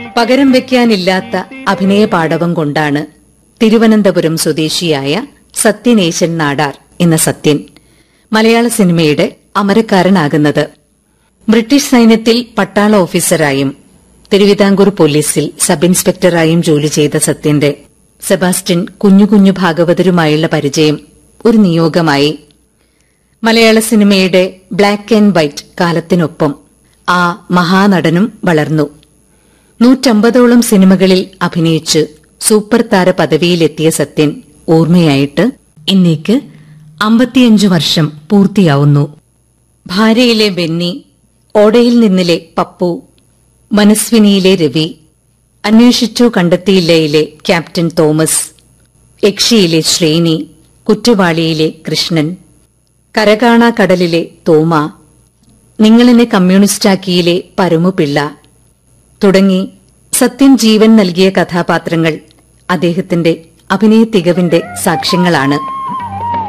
പകരം വെക്കാനില്ലാത്ത അഭിനയ പാടവം കൊണ്ടാണ് തിരുവനന്തപുരം സ്വദേശിയായ സത്യനേശൻ നാടാർ എന്ന സത്യൻ മലയാള സിനിമയുടെ അമരക്കാരനാകുന്നത് ബ്രിട്ടീഷ് സൈന്യത്തിൽ പട്ടാള ഓഫീസറായും തിരുവിതാംകൂർ പോലീസിൽ സബ് ഇൻസ്പെക്ടറായും ജോലി ചെയ്ത സത്യന്റെ സെബാസ്റ്റ്യൻ കുഞ്ഞു കുഞ്ഞു ഭാഗവതരുമായുള്ള പരിചയം ഒരു നിയോഗമായി മലയാള സിനിമയുടെ ബ്ലാക്ക് ആൻഡ് വൈറ്റ് കാലത്തിനൊപ്പം ആ മഹാനടനും വളർന്നു നൂറ്റമ്പതോളം സിനിമകളിൽ അഭിനയിച്ച് സൂപ്പർ താര പദവിയിലെത്തിയ സത്യൻ ഓർമ്മയായിട്ട് ഇന്നേക്ക് അമ്പത്തിയഞ്ചു വർഷം പൂർത്തിയാവുന്നു ഭാര്യയിലെ ബെന്നി ഓടയിൽ നിന്നിലെ പപ്പു മനസ്വിനിയിലെ രവി അന്വേഷിച്ചു കണ്ടെത്തിയില്ലയിലെ ക്യാപ്റ്റൻ തോമസ് യക്ഷിയിലെ ശ്രേണി കുറ്റവാളിയിലെ കൃഷ്ണൻ കരകാണാ കടലിലെ തോമ നിങ്ങളെന്നെ കമ്മ്യൂണിസ്റ്റാക്കിയിലെ പരമുപിള്ള തുടങ്ങി സത്യം ജീവൻ നൽകിയ കഥാപാത്രങ്ങൾ അദ്ദേഹത്തിന്റെ അഭിനയ തികവിന്റെ സാക്ഷ്യങ്ങളാണ്